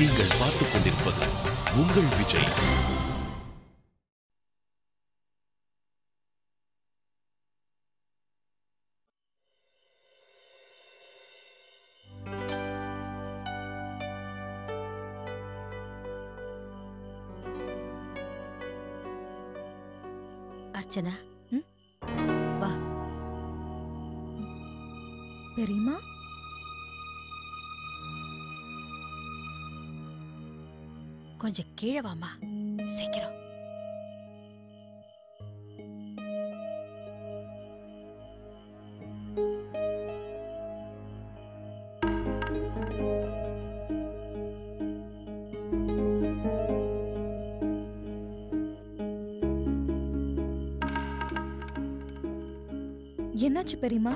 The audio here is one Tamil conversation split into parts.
நீங்கள் பார்த்துக் கொண்டிருப்பது உங்கள் விஜய் அர்ச்சனா ம்? வா பெரியமா கொஞ்சம் கீழே வாமா சீக்கிரம் என்னாச்சு பெரியமா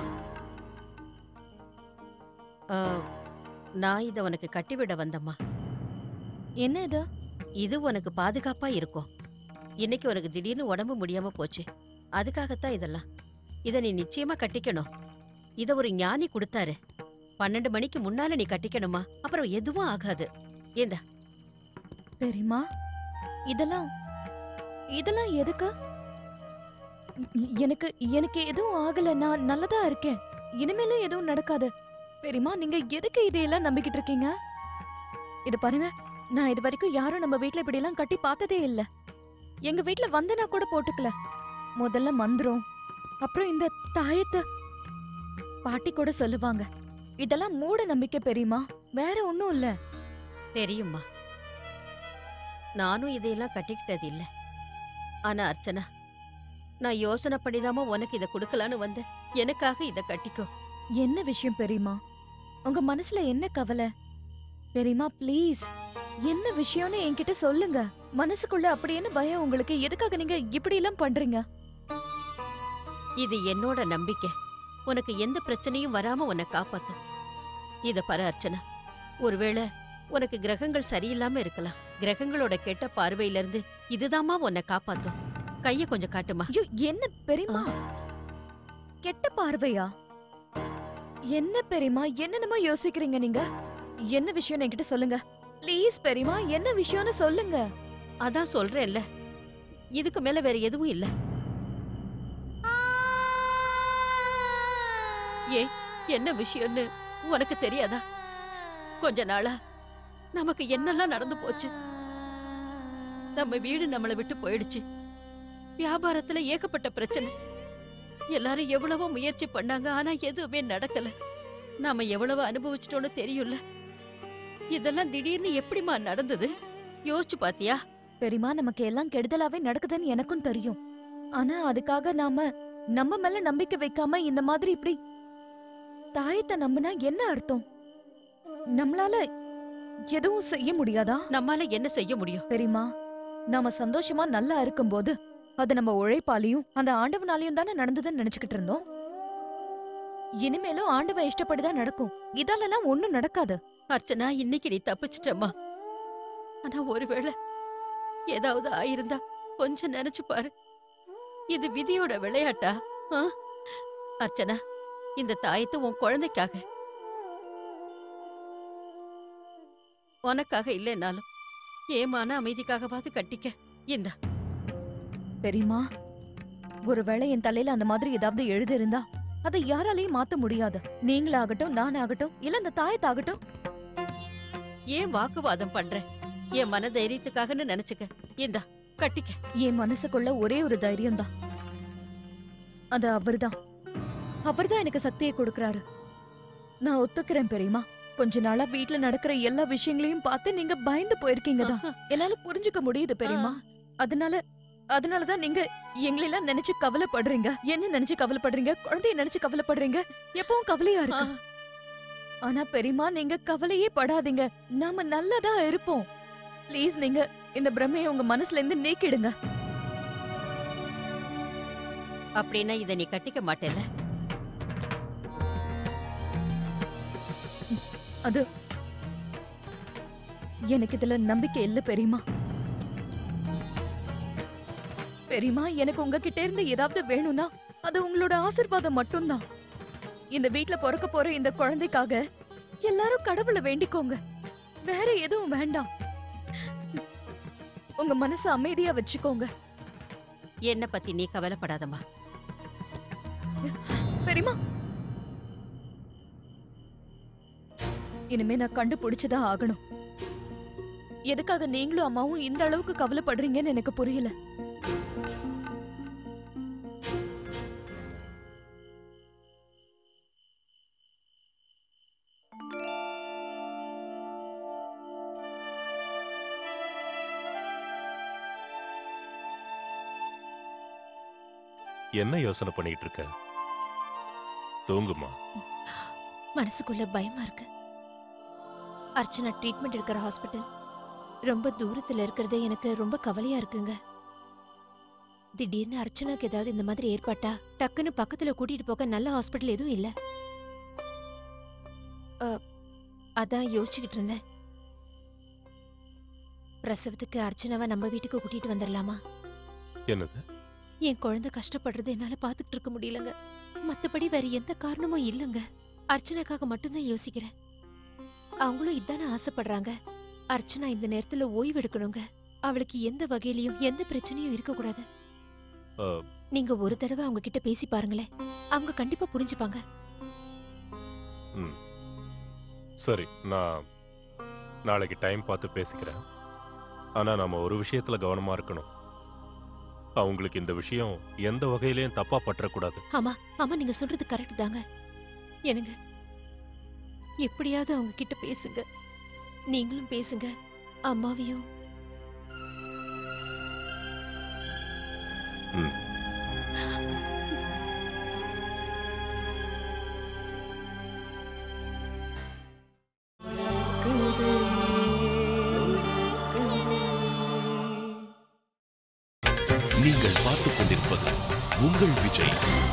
ஆ, நான் இத உனக்கு கட்டிவிட வந்தம்மா என்ன இது இது உனக்கு பாதுகாப்பா இருக்கும் இன்னைக்கு உனக்கு திடீர்னு உடம்பு முடியாம போச்சு அதுக்காகத்தான் இதெல்லாம் இத நீ நிச்சயமா கட்டிக்கணும் இத ஒரு ஞானி கொடுத்தாரு பன்னெண்டு மணிக்கு முன்னால நீ கட்டிக்கணுமா அப்புறம் எதுவும் ஆகாது ஏந்தா பெரியமா இதெல்லாம் இதெல்லாம் எதுக்கு எ- எனக்கு எனக்கு எதுவும் ஆகல நான் நல்லதா இருக்கேன் இனிமேலும் எதுவும் நடக்காது பெரியமா நீங்க எதுக்கு இதையெல்லாம் நம்பிக்கிட்டு இருக்கீங்க இது பாருங்க நான் இது வரைக்கும் யாரும் நம்ம வீட்ல இப்படி எல்லாம் கட்டி பார்த்ததே இல்ல எங்க வீட்ல வந்தனா கூட போட்டுக்கல முதல்ல மந்திரம் அப்புறம் இந்த தாயத்தை பாட்டி கூட சொல்லுவாங்க இதெல்லாம் மூட நம்பிக்கை பெரியமா வேற ஒண்ணும் இல்ல தெரியுமா நானும் இதையெல்லாம் கட்டிக்கிட்டது இல்ல ஆனா அர்ச்சனா நான் யோசனை பண்ணிதாம உனக்கு இத கொடுக்கலான்னு வந்தேன் எனக்காக இத கட்டிக்கோ என்ன விஷயம் பெரியமா உங்க மனசுல என்ன கவலை பெரியமா ப்ளீஸ் என்ன விஷயம்னு என்கிட்ட சொல்லுங்க மனசுக்குள்ள அப்படி என்ன பயம் உங்களுக்கு எதுக்காக நீங்க இப்படி எல்லாம் பண்றீங்க இது என்னோட நம்பிக்கை உனக்கு எந்த பிரச்சனையும் வராம உன்னை காப்பாத்தும் இத பாரு அர்ச்சனா ஒருவேளை உனக்கு கிரகங்கள் சரியில்லாம இருக்கலாம் கிரகங்களோட கெட்ட பார்வையில இருந்து இதுதாம்மா உன்னை காப்பாத்தும் கைய கொஞ்சம் காட்டுமா ஐயோ என்ன பெரியமா கெட்ட பார்வையா என்ன பெரியமா என்னென்னமோ யோசிக்கிறீங்க நீங்க என்ன விஷயம் என்கிட்ட சொல்லுங்க ப்ளீஸ் பெரியமா என்ன விஷயம்னு சொல்லுங்க அதான் சொல்றேன்ல இதுக்கு மேல வேற எதுவும் இல்ல ஏ என்ன விஷயம்னு உனக்கு தெரியாதா கொஞ்ச நாளா நமக்கு என்னெல்லாம் நடந்து போச்சு நம்ம வீடு நம்மளை விட்டு போயிடுச்சு வியாபாரத்துல ஏகப்பட்ட பிரச்சனை எல்லாரும் எவ்வளவோ முயற்சி பண்ணாங்க ஆனா எதுவுமே நடக்கல நாம எவ்வளவு அனுபவிச்சிட்டோம்னு தெரியும்ல இதெல்லாம் திடீர்னு எப்படிம்மா நடந்தது யோசிச்சு பாத்தியா பெரியமா நமக்கு எல்லாம் கெடுதலாவே நடக்குதுன்னு எனக்கும் தெரியும் ஆனா அதுக்காக நாம நம்ம மேல நம்பிக்கை வைக்காம இந்த மாதிரி இப்படி தாயத்தை நம்பினா என்ன அர்த்தம் நம்மளால எதுவும் செய்ய முடியாதா நம்மால என்ன செய்ய முடியும் பெரியமா நாம சந்தோஷமா நல்லா இருக்கும்போது அது நம்ம உழைப்பாலையும் அந்த ஆண்டவனாலையும் தானே நடந்ததுன்னு நினைச்சுக்கிட்டு இருந்தோம் இனிமேலும் ஆண்டவன் இஷ்டப்படிதான் நடக்கும் இதாலெல்லாம் ஒண்ணும் நடக்காது அர்ச்சனா இன்னைக்கு நீ தப்பிச்சிட்டம்மா ஆனா ஒருவேளை ஏதாவது ஆயிருந்தா கொஞ்சம் நினைச்சு பாரு இது விதியோட விளையாட்டா ஆ? அர்ச்சனா இந்த தாயத்தை உன் குழந்தைக்காக உனக்காக இல்லைன்னாலும் ஏமான அமைதிக்காகவாது கட்டிக்க இந்த பெரியமா ஒருவேளை என் தலையில அந்த மாதிரி ஏதாவது எழுதிருந்தா அதை யாராலையும் மாத்த முடியாது நீங்களாகட்டும் நானாகட்டும் இல்ல அந்த தாயத்தாகட்டும் ஏன் வாக்குவாதம் பண்ற என் மன தைரியத்துக்காகன்னு நினைச்சுக்க இந்தா கட்டிக்க என் மனசுக்குள்ள ஒரே ஒரு தைரியம் தான் அது அவர்தான் அவர்தான் எனக்கு சக்தியை கொடுக்கறாரு நான் ஒத்துக்கிறேன் பெரியமா கொஞ்ச நாளா வீட்ல நடக்கிற எல்லா விஷயங்களையும் பார்த்து நீங்க பயந்து போயிருக்கீங்க தான் என்னால புரிஞ்சுக்க முடியுது பெரியமா அதனால அதனாலதான் நீங்க எங்களெல்லாம் நினைச்சு கவலைப்படுறீங்க என்ன நினைச்சு கவலைப்படுறீங்க குழந்தைய நினைச்சு கவலைப்படுறீங்க எப்பவும் கவலையா ஆ, இருக்கு ஆனா பெரியமா நீங்க கவலையே படாதீங்க நாம நல்லதா இருப்போம் ப்ளீஸ் நீங்க இந்த பிரமையை உங்க மனசுல இருந்து நீக்கிடுங்க அப்படின்னா இத நீ கட்டிக்க மாட்டேல அது எனக்கு இதுல நம்பிக்கை இல்ல பெரியமா பெரியமா எனக்கு உங்ககிட்ட இருந்து ஏதாவது வேணும்னா அது உங்களோட ஆசீர்வாதம் மட்டும்தான் இந்த வீட்ல பிறக்க போற இந்த குழந்தைக்காக எல்லாரும் கடவுளை வேண்டிக்கோங்க வேற எதுவும் வேண்டாம் உங்க மனசு அமைதியா வச்சுக்கோங்க என்ன பத்தி நீ கவலைப்படாதம்மா பெரியமா இனிமே நான் கண்டுபிடிச்சுதான் ஆகணும் எதுக்காக நீங்களும் அம்மாவும் இந்த அளவுக்கு கவலைப்படுறீங்கன்னு எனக்கு புரியல என்ன யோசனை பண்ணிட்டு இருக்க தூங்குமா மனசுக்குள்ள பயமா இருக்கு அர்ச்சனா ட்ரீட்மெண்ட் எடுக்கிற ஹாஸ்பிட்டல் ரொம்ப தூரத்துல இருக்கிறதே எனக்கு ரொம்ப கவலையா இருக்குங்க திடீர்னு அர்ச்சனாக்கு ஏதாவது இந்த மாதிரி ஏற்பட்டா டக்குன்னு பக்கத்துல கூட்டிட்டு போக நல்ல ஹாஸ்பிட்டல் எதுவும் இல்ல அ, அதான் யோசிச்சுக்கிட்டு இருந்தேன் பிரசவத்துக்கு அர்ச்சனாவை நம்ம வீட்டுக்கு கூட்டிட்டு வந்துடலாமா என்னது என் குழந்தை கஷ்டப்படுறது என்னால பாத்துக்கிட்டு இருக்க முடியலங்க மத்தபடி வேற எந்த காரணமும் இல்லங்க அர்ச்சனாக்காக மட்டும்தான் யோசிக்கிறேன் அவங்களும் இதானே ஆசைப்படுறாங்க அர்ச்சனா இந்த நேரத்துல ஓய்வு எடுக்கணுங்க அவளுக்கு எந்த வகையிலயும் எந்த பிரச்சனையும் இருக்க கூடாது ஆ. நீங்க ஒரு தடவை அவங்க கிட்ட பேசி பாருங்களேன் அவங்க கண்டிப்பா புரிஞ்சுப்பாங்க சரி நான் நாளைக்கு டைம் பார்த்து பேசிக்கிறேன் ஆனா நாம ஒரு விஷயத்துல கவனமா இருக்கணும் அவங்களுக்கு இந்த விஷயம் எந்த வகையிலயும் தப்பா பற்றக்கூடாது ஆமா ஆமா நீங்க சொல்றது கரெக்ட் தாங்க எனக்கு எப்படியாவது அவங்க கிட்ட பேசுங்க நீங்களும் பேசுங்க அம்மாவையும் ம். நீங்கள் பார்த்துக் கொண்டிருப்பது உங்கள் விஜய்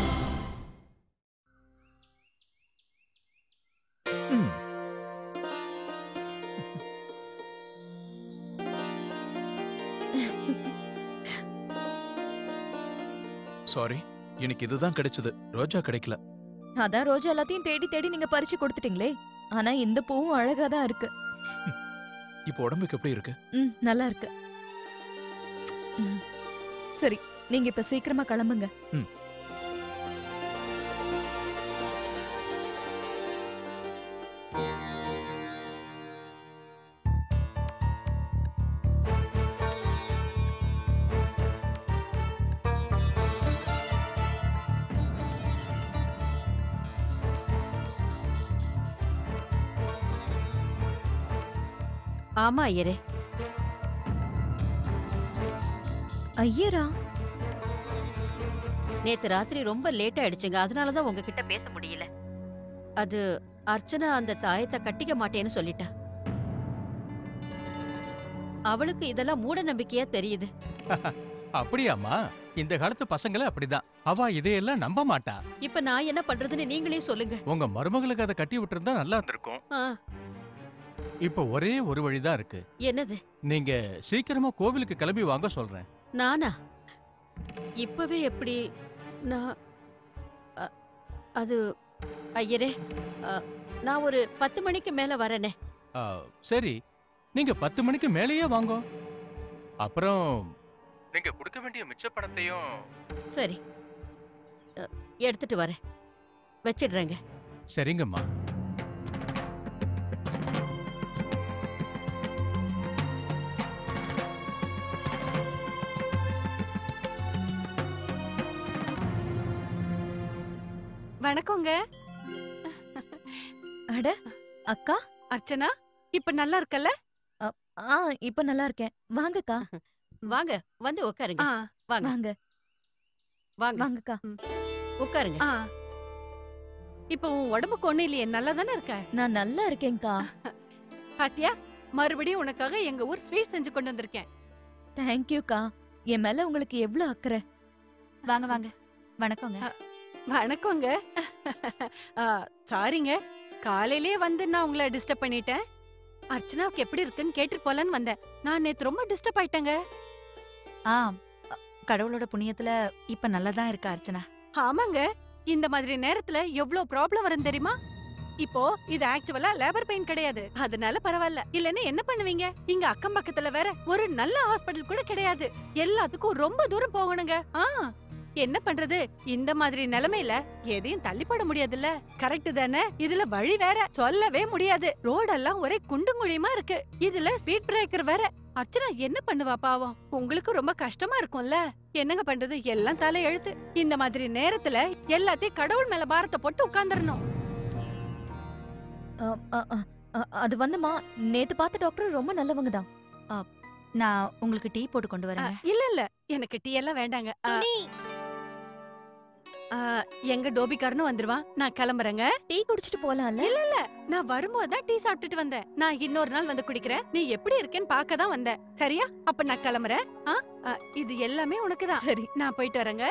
சாரி எனக்கு இதுதான் கிடைச்சது ரோஜா கிடைக்கல அதான் ரோஜா எல்லாத்தையும் தேடி தேடி நீங்க பறிச்சு கொடுத்துட்டீங்களே ஆனா இந்த பூவும் அழகா தான் இருக்கு இப்போ உடம்புக்கு எப்படி இருக்கு ம் நல்லா இருக்கு ம். சரி நீங்க இப்ப சீக்கிரமா கிளம்புங்க ம். ஆமா ஐயரே ஐயரா நேத்து ராத்திரி ரொம்ப லேட் ஆயிடுச்சுங்க அதனாலதான் உங்ககிட்ட பேச முடியல அது அர்ச்சனா அந்த தாயத்தை கட்டிக்க மாட்டேன்னு சொல்லிட்டா அவளுக்கு இதெல்லாம் மூட நம்பிக்கையா தெரியுது அப்படியாம்மா இந்த காலத்து பசங்கள அப்படிதான் அவ இதையெல்லாம் நம்ப மாட்டா இப்ப நான் என்ன பண்றதுன்னு நீங்களே சொல்லுங்க உங்க மருமகளுக்கு அதை கட்டி விட்டுருந்தா நல்லா இருந்திருக்கும் ஆ, இப்ப ஒரே ஒரு வழிதான் இருக்கு என்னது நீங்க சீக்கிரமா கோவிலுக்கு கிளம்பி வாங்க சொல்றேன் நானா இப்பவே எப்படி நான் அ, அது ஐயரே அ, நான் ஒரு பத்து மணிக்கு மேல வரேனே ஆ, சரி நீங்க பத்து மணிக்கு மேலேயே வாங்க அப்புறம் நீங்க கொடுக்க வேண்டிய மிச்ச பணத்தையும் சரி அ, எடுத்துட்டு வரேன் வச்சிடுறேங்க சரிங்கம்மா வணக்கங்க அட அக்கா அர்ச்சனா இப்ப நல்லா இருக்கல்ல ஆ இப்ப நல்லா இருக்கேன் வாங்கக்கா வாங்க வந்து உட்காருங்க ஆ, வாங்க வாங்க வாங்க வாங்கக்கா உட்காருங்க ஆ. இப்ப உன் உடம்புக்கு ஒண்ணு இல்லையே நல்லா தானே இருக்க நான் நல்லா இருக்கேன்க்கா பாத்தியா மறுபடியும் உனக்காக எங்க ஊர் ஸ்வீட் செஞ்சு கொண்டு வந்திருக்கேன் தேங்க்யூக்கா என் மேல உங்களுக்கு எவ்வளவு அக்கறை வாங்க வாங்க வணக்கங்க வணக்கங்க ஆ, சாரிங்க காலையிலேயே வந்து நான் உங்களை டிஸ்டர்ப் பண்ணிட்டேன் அர்ச்சனாவுக்கு எப்படி இருக்குன்னு கேட்டு போலான்னு வந்தேன் நான் நேத்து ரொம்ப டிஸ்டர்ப் ஆயிட்டேங்க ஆ அ, கடவுளோட புண்ணியத்துல இப்ப நல்லதா இருக்கா அர்ச்சனா ஆமாங்க இந்த மாதிரி நேரத்துல எவ்வளவு ப்ராப்ளம் வரும் தெரியுமா இப்போ இது ஆக்சுவலா லேபர் பெயின் கிடையாது அதனால பரவாயில்ல இல்லன்னா என்ன பண்ணுவீங்க இங்க அக்கம் பக்கத்துல வேற ஒரு நல்ல ஹாஸ்பிடல் கூட கிடையாது எல்லாத்துக்கும் ரொம்ப தூரம் போகணுங்க ஆ என்ன பண்றது இந்த மாதிரி நிலைமையில எதையும் தள்ளி போட முடியாதுல்ல கரெக்ட் தானே இதுல வழி வேற சொல்லவே முடியாது ரோடெல்லாம் ஒரே குண்டும் குழியுமா இருக்கு இதுல ஸ்பீட் பிரேக்கர் வேற அர்ச்சனா என்ன பண்ணுவா பாவம் உங்களுக்கு ரொம்ப கஷ்டமா இருக்கும்ல என்னங்க பண்றது எல்லாம் தலை எழுத்து இந்த மாதிரி நேரத்துல எல்லாத்தையும் கடவுள் மேல பாரத்தை போட்டு உட்கார்ந்துடணும் அ, அ, அ, அ, அது வந்துமா நேத்து பார்த்த டாக்டர் ரொம்ப நல்லவங்க தான் நான் உங்களுக்கு டீ போட்டு கொண்டு ஆ, வரேங்க இல்ல இல்ல எனக்கு டீ எல்லாம் வேண்டாங்க ஆ, ஆ, எங்க டோபிக்காரனும் வந்துருவான் நான் கிளம்புறேங்க டீ குடிச்சிட்டு போலாம்ல இல்ல இல்ல நான் வரும்போது தான் டீ சாப்பிட்டுட்டு வந்தேன் நான் இன்னொரு நாள் வந்து குடிக்கிறேன் நீ எப்படி இருக்கேன்னு பார்க்க தான் வந்தேன் சரியா அப்ப நான் கிளம்புறேன் ஆ? ஆ, இது எல்லாமே உனக்கு தான் சரி நான் போயிட்டு வரேங்க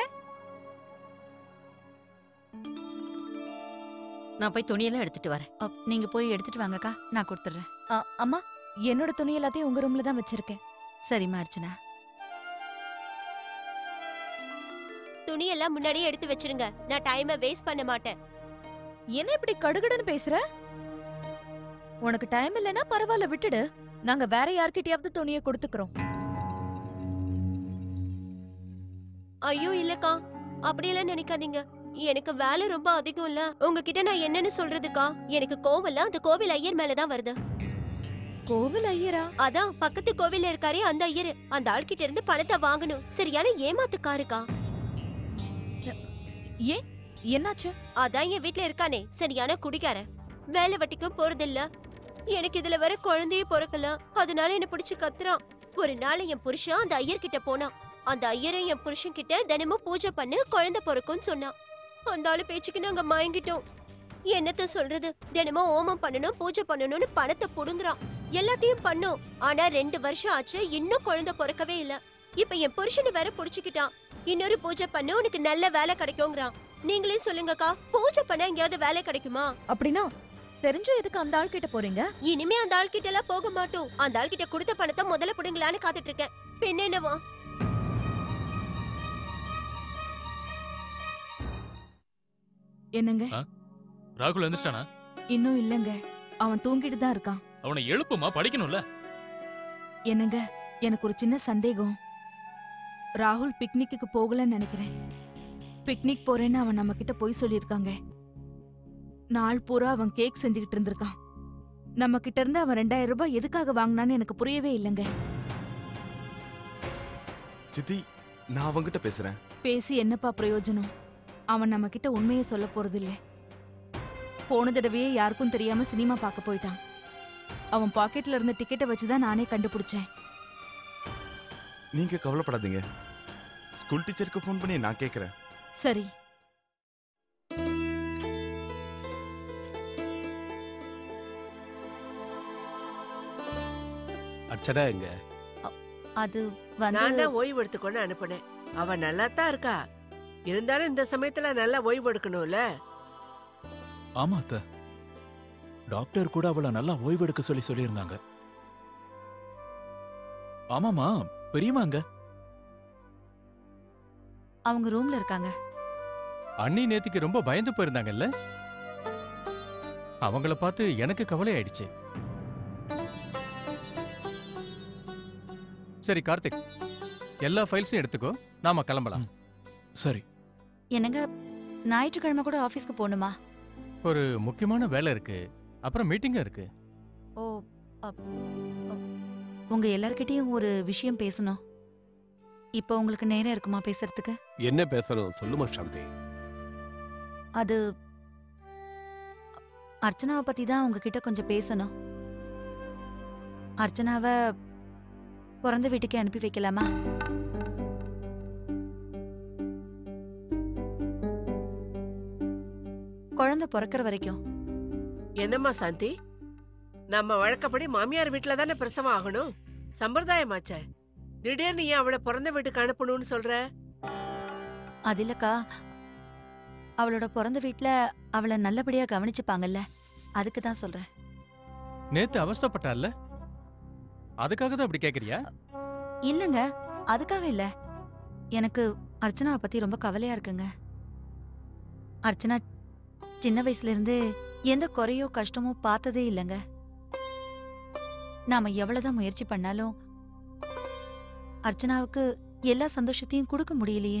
நான் போய் துணியெல்லாம் எடுத்துட்டு வரேன் அ, நீங்க போய் எடுத்துட்டு வாங்கக்கா நான் கொடுத்துட்றேன் அ, அம்மா என்னோட துணி எல்லாத்தையும் உங்க ரூம்ல தான் வச்சிருக்கேன் சரிம்மா அர்ச்சனா துணியெல்லாம் முன்னாடியே எடுத்து வச்சிருங்க நான் டைமை வேஸ்ட் பண்ண மாட்டேன் என்ன இப்படி கடுகடுன்னு பேசுற உனக்கு டைம் இல்லைன்னா பரவாயில்ல விட்டுடு நாங்க வேற யார்கிட்டயாவது துணியை கொடுத்துக்கிறோம் ஐயோ இல்லக்கா அப்படியெல்லாம் நினைக்காதீங்க எனக்கு வேலை ரொம்ப அதிகம் இல்ல உங்ககிட்ட நான் என்னன்னு சொல்றதுக்கா எனக்கு கோவம்ல அந்த கோவில் ஐயர் மேலதான் வருது கோவில் ஐயரா அதான் பக்கத்து கோவில்ல இருக்காரே அந்த ஐயர் அந்த ஆள்கிட்ட இருந்து பணத்தை வாங்கணும் சரியான ஏமாத்துக்காருக்கா ஏன் என்னாச்சு அதான் என் வீட்ல இருக்கானே சரியான குடிக்கார வேலை வட்டிக்கும் போறதில்ல எனக்கு இதுல வேற குழந்தையே பிறக்கல அதனால என்ன பிடிச்சு கத்துறான் ஒரு நாள் என் புருஷன் அந்த ஐயர் கிட்ட போனான் அந்த ஐயரை என் புருஷன் கிட்ட தினமும் பூஜை பண்ணு குழந்தை பிறக்கும்னு சொன்னான் அந்த ஆளு பேச்சுக்கு நாங்க மயங்கிட்டோம் என்னத்த சொல்றது தினமும் ஓமம் பண்ணணும் பூஜை பண்ணணும்னு பணத்தை புடுங்குறான் எல்லாத்தையும் பண்ணோம் ஆனா ரெண்டு வருஷம் ஆச்சு இன்னும் குழந்தை பிறக்கவே இல்ல இப்ப என் புருஷனை வேற புடிச்சுக்கிட்டான் இன்னொரு பூஜை பண்ணு உனக்கு நல்ல வேலை கிடைக்குங்கிறான் நீங்களே சொல்லுங்கக்கா பூஜை பண்ண எங்கேயாவது வேலை கிடைக்குமா அப்படின்னா தெரிஞ்சும் எதுக்கு அந்த ஆள் கிட்ட போறீங்க இனிமே அந்த ஆள்கிட்ட எல்லாம் போக மாட்டோம் அந்த ஆள்கிட்ட கொடுத்த பணத்தை முதல்ல புடுங்கலான்னு காத்துட்டு இருக்கேன் பின்ன என்னவா என்னங்க ராகுல் எந்திரிச்சிட்டானா இன்னும் இல்லங்க அவன் தூங்கிட்டு தான் இருக்கான் அவனை எழுப்புமா படிக்கணும்ல என்னங்க எனக்கு ஒரு சின்ன சந்தேகம் ராகுல் பிக்னிக்கு போகலன்னு நினைக்கிறேன் பிக்னிக் போறேன்னு அவன் நம்ம கிட்ட போய் சொல்லியிருக்காங்க நாள் பூரா அவன் கேக் செஞ்சுக்கிட்டு இருந்திருக்கான் நம்ம கிட்ட இருந்து அவன் ரெண்டாயிரம் ரூபாய் எதுக்காக வாங்கினான்னு எனக்கு புரியவே இல்லைங்க சித்தி நான் அவங்கிட்ட பேசுறேன் பேசி என்னப்பா பிரயோஜனம் அவன் நம்ம கிட்ட உண்மையை சொல்ல போறதில்ல போன தடவையே யாருக்கும் தெரியாம சினிமா பார்க்க போயிட்டான் அவன் பாக்கெட்ல இருந்த டிக்கெட்டை வச்சுதான் நானே கண்டுபிடிச்சேன் நீங்க கவலைப்படாதீங்க ஸ்கூல் டீச்சருக்கு ஃபோன் பண்ணி நான் கேக்குறேன் சரி அர்ச்சனா எங்க அது வந்து நான் தான் ஓய்வு எடுத்துக்கொண்டு அனுப்புனேன் அவ நல்லா தான் இருக்கா இருந்தாலும் இந்த சமயத்துல நல்லா ஓய்வு எடுக்கணும்ல ஆமா அத்த டாக்டர் கூட அவளை நல்லா ஓய்வெடுக்க சொல்லி சொல்லியிருந்தாங்க ஆமாமா பெரியமாங்க அவங்க ரூம்ல இருக்காங்க அண்ணி நேத்திக்கு ரொம்ப பயந்து போயிருந்தாங்கல்ல அவங்கள பார்த்து எனக்கு கவலை ஆயிடுச்சு சரி கார்த்திக் எல்லா ஃபைல்ஸையும் எடுத்துக்கோ நாம கிளம்பலாம் சரி என்னங்க ஞாயிற்றுக்கிழமை கூட ஆபீஸ்க்கு போகணுமா ஒரு முக்கியமான வேலை இருக்கு அப்புறம் மீட்டிங்கும் இருக்கு ஓ அப்- அப்- உங்க எல்லார்கிட்டயும் ஒரு விஷயம் பேசணும் இப்போ உங்களுக்கு நேரம் இருக்குமா பேசுறதுக்கு என்ன பேசணும் சொல்லுமா சாந்தி அது அர்ச்சனாவை பத்தி தான் உங்ககிட்ட கொஞ்சம் பேசணும் அர்ச்சனாவை பிறந்த வீட்டுக்கு அனுப்பி வைக்கலாமா குழந்தை பிறக்கிற வரைக்கும் என்னம்மா சாந்தி நம்ம வழக்கப்படி மாமியார் வீட்ல தானே பிரசவம் ஆகணும் சம்பிரதாயமாச்சே திடீர்னு ஏன் அவளை பிறந்த வீட்டுக்கு அனுப்பணும்னு சொல்ற அது இல்லக்கா அவளோட பிறந்த வீட்ல அவளை நல்லபடியா கவனிச்சுப்பாங்கல்ல அதுக்கு தான் சொல்றேன் நேத்து அவஸ்தைப்பட்டால அதுக்காக தான் அப்படி கேக்குறியா இல்லங்க அதுக்காக இல்ல எனக்கு அர்ச்சனாவை பத்தி ரொம்ப கவலையா இருக்குங்க அர்ச்சனா சின்ன வயசுல இருந்து எந்த குறையோ கஷ்டமோ பார்த்ததே இல்லைங்க நாம எவ்வளவுதான் முயற்சி பண்ணாலும் அர்ச்சனாவுக்கு எல்லா சந்தோஷத்தையும் கொடுக்க முடியலையே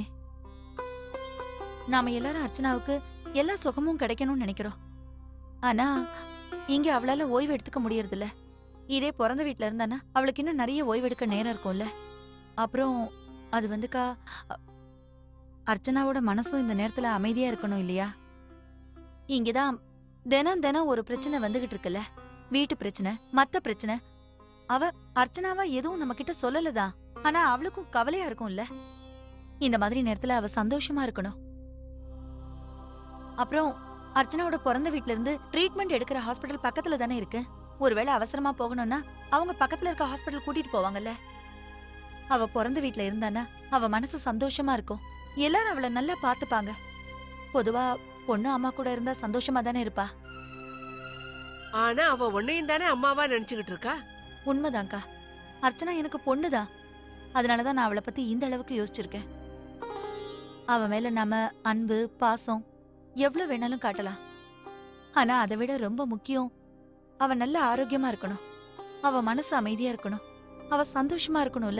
நாம எல்லாரும் அர்ச்சனாவுக்கு எல்லா சுகமும் கிடைக்கணும்னு நினைக்கிறோம் ஆனா இங்க அவளால ஓய்வு எடுத்துக்க முடியறதில்ல இதே பிறந்த வீட்ல இருந்தானா அவளுக்கு இன்னும் நிறைய ஓய்வு எடுக்க நேரம் இருக்கும்ல அப்புறம் அது வந்துக்கா அ- அர்ச்சனாவோட மனசும் இந்த நேரத்துல அமைதியா இருக்கணும் இல்லையா இங்கதான் தினம் தினம் ஒரு பிரச்சனை வந்துகிட்டு இருக்குல்ல வீட்டு பிரச்சனை மத்த பிரச்சனை அவ அர்ச்சனாவா எதுவும் நம்ம கிட்ட சொல்லலதா ஆனா அவளுக்கும் கவலையா இருக்கும்ல இந்த மாதிரி நேரத்துல அவ சந்தோஷமா இருக்கணும் அப்புறம் அர்ச்சனாவோட பிறந்த வீட்ல இருந்து ட்ரீட்மெண்ட் எடுக்கிற ஹாஸ்பிடல் பக்கத்துல தானே இருக்கு ஒருவேளை அவசரமா போகணும்னா அவங்க பக்கத்துல இருக்க ஹாஸ்பிடல் கூட்டிட்டு போவாங்கல்ல அவ பிறந்த வீட்ல இருந்தானா அவ மனசு சந்தோஷமா இருக்கும் எல்லாரும் அவளை நல்லா பாத்துப்பாங்க பொதுவா பொண்ணு அம்மா கூட இருந்தா சந்தோஷமா தானே இருப்பா ஆனா அவ உன்னையும் தானே அம்மாவா நினைச்சுக்கிட்டு இருக்கா உண்மைதான்க்கா அர்ச்சனா எனக்கு பொண்ணுதான் அதனாலதான் நான் அவளை பத்தி இந்த அளவுக்கு யோசிச்சிருக்கேன் அவ மேல நாம அன்பு பாசம் எவ்வளவு வேணாலும் காட்டலாம் ஆனா அதை விட ரொம்ப முக்கியம் அவ நல்ல ஆரோக்கியமா இருக்கணும் அவ மனசு அமைதியா இருக்கணும் அவ சந்தோஷமா இருக்கணும்ல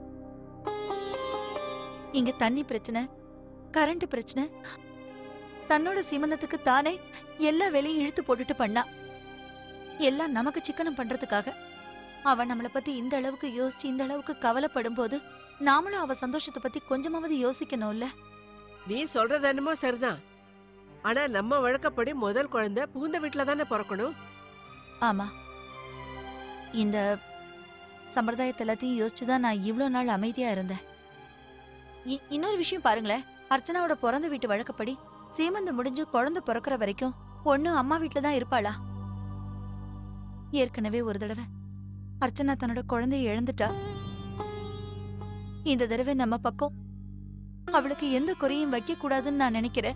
இங்க தண்ணி பிரச்சனை கரண்ட் பிரச்சனை தன்னோட சீமந்தத்துக்கு தானே எல்லா வேலையும் இழுத்து போட்டுட்டு பண்ணா எல்லாம் நமக்கு சிக்கனம் பண்றதுக்காக அவ நம்மள பத்தி இந்த அளவுக்கு யோசிச்சு இந்த அளவுக்கு கவலைப்படும் போது நாமளும் அவ சந்தோஷத்தை பத்தி கொஞ்சமாவது யோசிக்கணும்ல நீ சொல்றது என்னமோ சரிதான் ஆனா நம்ம வழக்கப்படி முதல் குழந்தை புகுந்த வீட்டுல தானே பிறக்கணும் ஆமா இந்த சம்பிரதாயத்தை எல்லாத்தையும் யோசிச்சுதான் நான் இவ்ளோ நாள் அமைதியா இருந்தேன் இ- இன்னொரு விஷயம் பாருங்களேன் அர்ச்சனாவோட பிறந்த வீட்டு வழக்கப்படி சீமந்தம் முடிஞ்சு குழந்தை பிறக்கிற வரைக்கும் பொண்ணு அம்மா வீட்ல தான் இருப்பாளா ஏற்கனவே ஒரு தடவை அர்ச்சனா தன்னோட குழந்தைய இழந்துட்டா இந்த தடவை நம்ம பக்கம் அவளுக்கு எந்த குறையும் வைக்க கூடாதுன்னு நான் நினைக்கிறேன்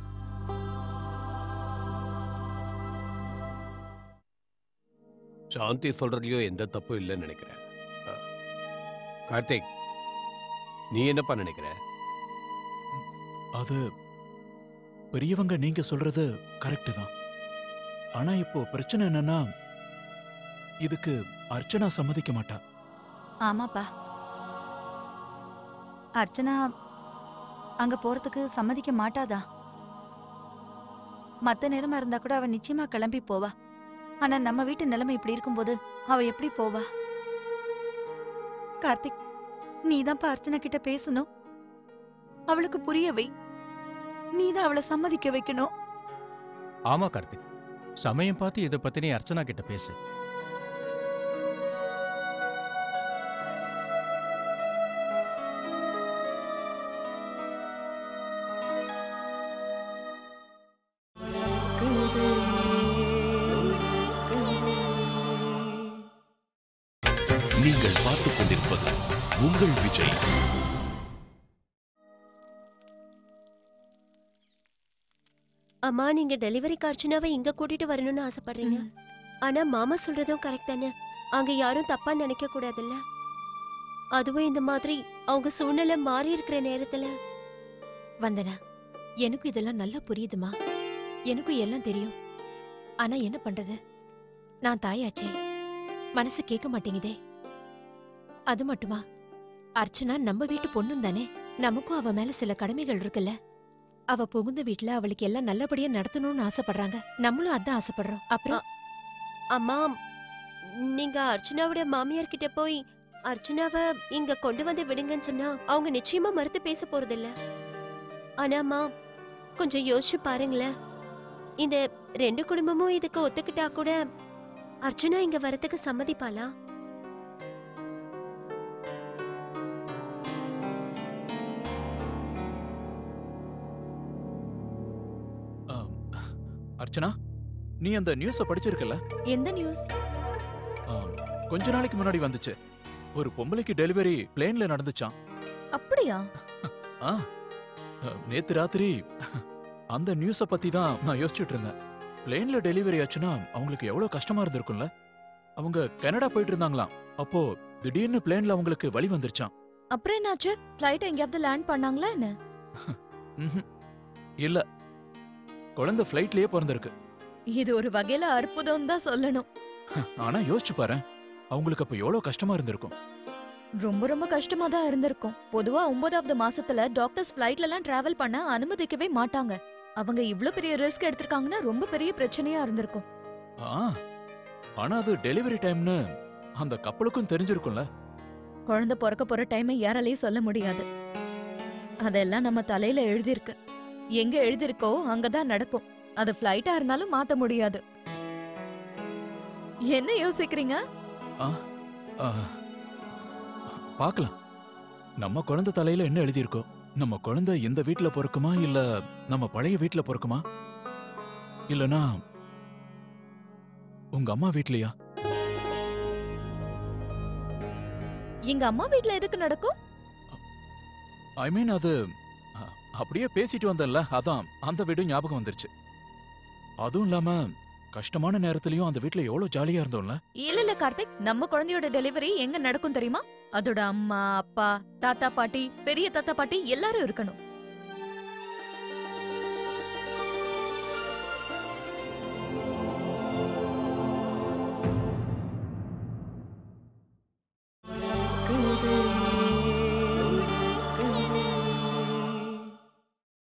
சாந்தி சொல்றதுலயும் எந்த தப்பும் இல்லைன்னு நினைக்கிறேன் ஆ. கார்த்திக் நீ என்னப்பா நினைக்கிற அது பெரியவங்க நீங்க சொல்றது கரெக்ட் தான் ஆனா இப்போ பிரச்சனை என்னன்னா இதுக்கு அர்ச்சனா சம்மதிக்க மாட்டா ஆமாப்பா அர்ச்சனா அங்க போறதுக்கு சம்மதிக்க மாட்டாதா மத்த நேரமா இருந்தா கூட அவ நிச்சயமா கிளம்பி போவா ஆனா நம்ம வீட்டு நிலைமை இப்படி இருக்கும்போது அவ எப்படி போவா கார்த்திக் நீதான்ப்பா அர்ச்சனா கிட்ட பேசணும் அவளுக்கு புரிய வை நீதான் அவளை சம்மதிக்க வைக்கணும் ஆமா கார்த்திக் சமயம் பார்த்து இதை பத்தி நீ அர்ச்சனா கிட்ட பேசு நீங்கள் பார்த்துக் கொண்டிருப்பது உங்கள் விஜய் அம்மா நீங்க டெலிவரிக்கு அர்ச்சனாவை இங்க கூட்டிட்டு வரணும்னு ஆசைப்படுறீங்க ஆனா மாமா சொல்றதும் கரெக்ட் தானே அங்க யாரும் தப்பா நினைக்க கூடாதுல்ல அதுவும் இந்த மாதிரி அவங்க சூழ்நிலை மாறி இருக்கிற நேரத்துல வந்தனா எனக்கும் இதெல்லாம் நல்லா புரியுதுமா எனக்கும் எல்லாம் தெரியும் ஆனா என்ன பண்றது நான் தாயாச்சே மனசு கேட்க மாட்டேங்குதே அது மட்டுமா அர்ச்சனா நம்ம வீட்டு பொண்ணும் தானே நமக்கும் அவ மேல சில கடமைகள் இருக்குல்ல அவ புகுந்த வீட்ல அவளுக்கு எல்லாம் நல்லபடியா நடத்தணும்னு ஆசைப்படுறாங்க நம்மளும் அதான் ஆசைப்படுறோம் அப்புறம் அம்மா நீங்க அர்ச்சனாவோட மாமியார் கிட்ட போய் அர்ச்சனாவை இங்க கொண்டு வந்து விடுங்கன்னு சொன்னா அவங்க நிச்சயமா மறுத்து பேச போறதில்ல ஆனாம்மா கொஞ்சம் யோசிச்சு பாருங்களேன் இந்த ரெண்டு குடும்பமும் இதுக்கு ஒத்துக்கிட்டா கூட அர்ச்சனா இங்க வரதுக்கு சம்மதிப்பாளா ஆம். அர்ச்சனா நீ அந்த நியூஸ படிச்சிருக்கல எந்த நியூஸ் ஆம். கொஞ்ச நாளைக்கு முன்னாடி வந்துச்சு ஒரு பொம்பளைக்கு டெலிவரி பிளேன்ல நடந்துச்சாம் அப்படியா ஆ அஹ், நேத்து ராத்திரி அந்த நியூஸ பத்தி தான் நான் யோசிச்சுட்டு இருந்தேன் பிளேன்ல டெலிவரி ஆச்சுன்னா அவங்களுக்கு எவ்வளவு கஷ்டமா இருந்திருக்கும்ல அவங்க கனடா போயிட்டு இருந்தாங்களாம் அப்போ திடீர்னு பிளேன்ல அவங்களுக்கு வலி வந்துருச்சாம் அப்புறம் என்னாச்சு ஃப்ளைட் எங்கேயாவது லேண்ட் பண்ணாங்களா என்ன ம்ஹும். இல்ல குழந்தை ஃப்ளைட்லயே பிறந்திருக்கு இது ஒரு வகையில அற்புதம் தான் சொல்லணும் ஆனா யோசிச்சு பாரு அவங்களுக்கு அப்ப எவ்வளவு கஷ்டமா இருந்திருக்கும் ரொம்ப ரொம்ப கஷ்டமா தான் இருந்திருக்கும் பொதுவா ஒன்பதாவது மாசத்துல டாக்டர்ஸ் ஃபிளைட்ல எல்லாம் டிராவல் பண்ண அனுமதிக்கவே மாட்டாங்க அவங்க இவ்ளோ பெரிய ரிஸ்க் எடுத்திருக்காங்கன்னா ரொம்ப பெரிய பிரச்சனையா இருந்திருக்கும் ஆ ஆனா அது டெலிவரி டைம்னு அந்த கப்பலுக்கும் தெரிஞ்சிருக்கும்ல குழந்தை பிறக்க போற டைமை யாராலையும் சொல்ல முடியாது அதெல்லாம் நம்ம தலையில எழுதியிருக்கு எங்க எழுதிருக்கோ அங்கதான் நடக்கும் அது ஃபிளைட்டா இருந்தாலும் மாத்த முடியாது என்ன யோசிக்கிறீங்க ஆ, ஆ, பார்க்கலாம் நம்ம குழந்தை தலையில என்ன எழுதியிருக்கோ நம்ம குழந்தை இந்த வீட்ல பிறக்குமா இல்ல நம்ம பழைய வீட்ல பிறக்குமா இல்லனா உங்க அம்மா வீட்லயா எங்க அம்மா வீட்ல எதுக்கு நடக்கும் ஐ மீன் அது அ, அப்படியே பேசிட்டு வந்தல்ல அதான் அந்த வீடு ஞாபகம் வந்துருச்சு அதுவும் இல்லாம கஷ்டமான நேரத்துலயும் அந்த வீட்ல எவ்வளவு ஜாலியா இருந்தோம்ல இல்ல இல்ல கார்த்திக் நம்ம குழந்தையோட டெலிவரி எங்க நடக்கும் தெரியுமா அதோட அம்மா அப்பா தாத்தா பாட்டி பெரிய தாத்தா பாட்டி எல்லாரும் இருக்கணும்